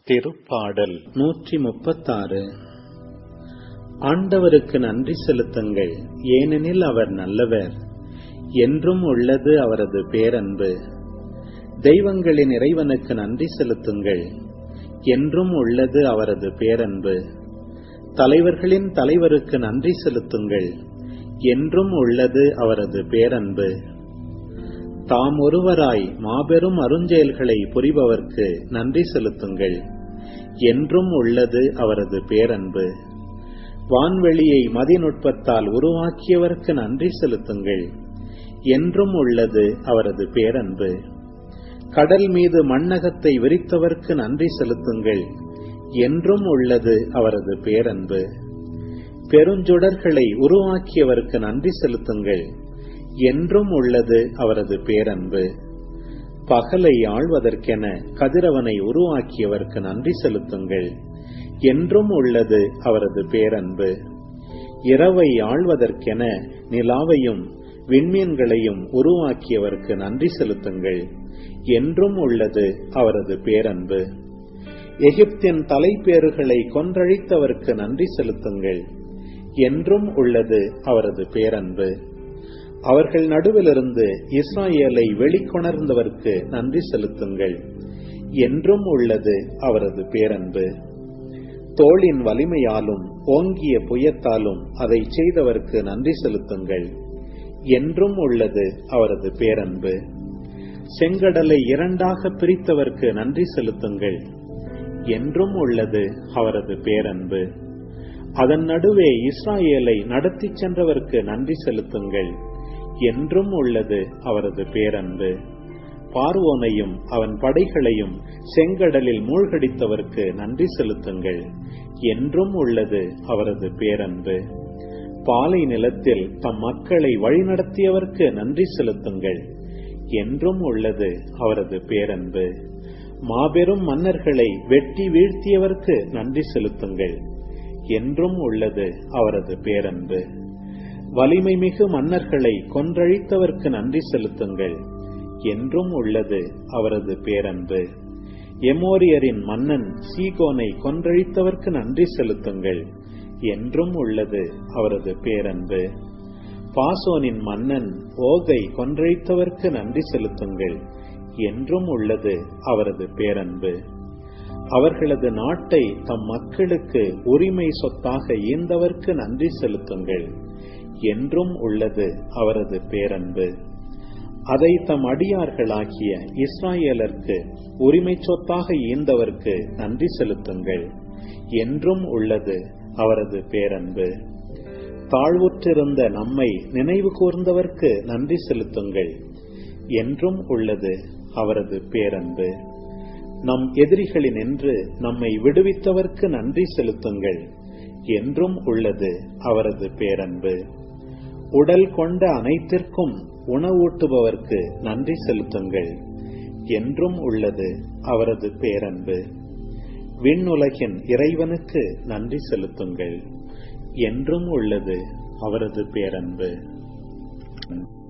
திருப்பாடல் நூற்றி முப்பத்தாறு ஆண்டவருக்கு நன்றி செலுத்துங்கள் ஏனெனில் அவர் நல்லவர் என்றும் உள்ளது அவரது பேரன்பு தெய்வங்களின் இறைவனுக்கு நன்றி செலுத்துங்கள் என்றும் உள்ளது அவரது பேரன்பு தலைவர்களின் தலைவருக்கு நன்றி செலுத்துங்கள் என்றும் உள்ளது அவரது பேரன்பு தாம் ஒருவராய் மாபெரும் அருஞ்செயல்களை புரிபவர்க்கு நன்றி செலுத்துங்கள் என்றும் உள்ளது அவரது பேரன்பு வான்வெளியை மதிநுட்பத்தால் உருவாக்கியவர்க்கு நன்றி செலுத்துங்கள் என்றும் உள்ளது அவரது பேரன்பு கடல் மீது மண்ணகத்தை விரித்தவர்க்கு நன்றி செலுத்துங்கள் என்றும் உள்ளது அவரது பேரன்பு பெருஞ்சுடர்களை உருவாக்கியவர்க்கு நன்றி செலுத்துங்கள் என்றும் உள்ளது அவரது பேரன்பு பகலை ஆள்வதற்கென கதிரவனை உருவாக்கியவர்க்கு நன்றி செலுத்துங்கள் என்றும் உள்ளது அவரது பேரன்பு இரவை ஆள்வதற்கென நிலாவையும் விண்மீன்களையும் உருவாக்கியவர்க்கு நன்றி செலுத்துங்கள் என்றும் உள்ளது அவரது பேரன்பு எகிப்தின் தலைப்பேறுகளை கொன்றழித்தவர்க்கு நன்றி செலுத்துங்கள் என்றும் உள்ளது அவரது பேரன்பு அவர்கள் நடுவிலிருந்து இஸ்ராயேலை வெளிக்கொணர்ந்தவர்க்கு நன்றி செலுத்துங்கள் என்றும் உள்ளது அவரது பேரன்பு தோளின் வலிமையாலும் ஓங்கிய புயத்தாலும் அதை செய்தவர்க்கு நன்றி செலுத்துங்கள் என்றும் உள்ளது அவரது பேரன்பு செங்கடலை இரண்டாக பிரித்தவர்க்கு நன்றி செலுத்துங்கள் என்றும் உள்ளது அவரது பேரன்பு அதன் நடுவே இஸ்ராயேலை நடத்தி சென்றவர்க்கு நன்றி செலுத்துங்கள் என்றும் உள்ளது அவரது பேரன்பு பார்வோனையும் அவன் படைகளையும் செங்கடலில் மூழ்கடித்தவர்க்கு நன்றி செலுத்துங்கள் என்றும் உள்ளது அவரது பேரன்பு பாலை நிலத்தில் தம் மக்களை வழிநடத்தியவர்க்கு நன்றி செலுத்துங்கள் என்றும் உள்ளது அவரது பேரன்பு மாபெரும் மன்னர்களை வெட்டி வீழ்த்தியவர்க்கு நன்றி செலுத்துங்கள் என்றும் உள்ளது அவரது பேரன்பு வலிமை மிகு மன்னர்களை கொன்றழித்தவர்க்கு நன்றி செலுத்துங்கள் என்றும் உள்ளது அவரது பேரன்பு எமோரியரின் மன்னன் சீகோனை கொன்றழித்தவர்க்கு நன்றி செலுத்துங்கள் என்றும் உள்ளது அவரது பேரன்பு பாசோனின் மன்னன் ஓகை கொன்றழித்தவர்க்கு நன்றி செலுத்துங்கள் என்றும் உள்ளது அவரது பேரன்பு அவர்களது நாட்டை தம் மக்களுக்கு உரிமை சொத்தாக ஈந்தவர்க்கு நன்றி செலுத்துங்கள் என்றும் உள்ளது அவரது பேரன்பு அதை தம் அடியார்களாகிய இஸ்ராயேலருக்கு உரிமை சொத்தாக ஈந்தவர்க்கு நன்றி செலுத்துங்கள் என்றும் உள்ளது அவரது பேரன்பு தாழ்வுற்றிருந்த நம்மை நினைவு கூர்ந்தவர்க்கு நன்றி செலுத்துங்கள் என்றும் உள்ளது அவரது பேரன்பு நம் எதிரிகளினின்று நம்மை விடுவித்தவர்க்கு நன்றி செலுத்துங்கள் என்றும் உள்ளது அவரது பேரன்பு உடல் கொண்ட அனைத்திற்கும் உணவூட்டுபவர்க்கு நன்றி செலுத்துங்கள் என்றும் உள்ளது அவரது பேரன்பு விண்ணுலகின் இறைவனுக்கு நன்றி செலுத்துங்கள் என்றும் உள்ளது அவரது பேரன்பு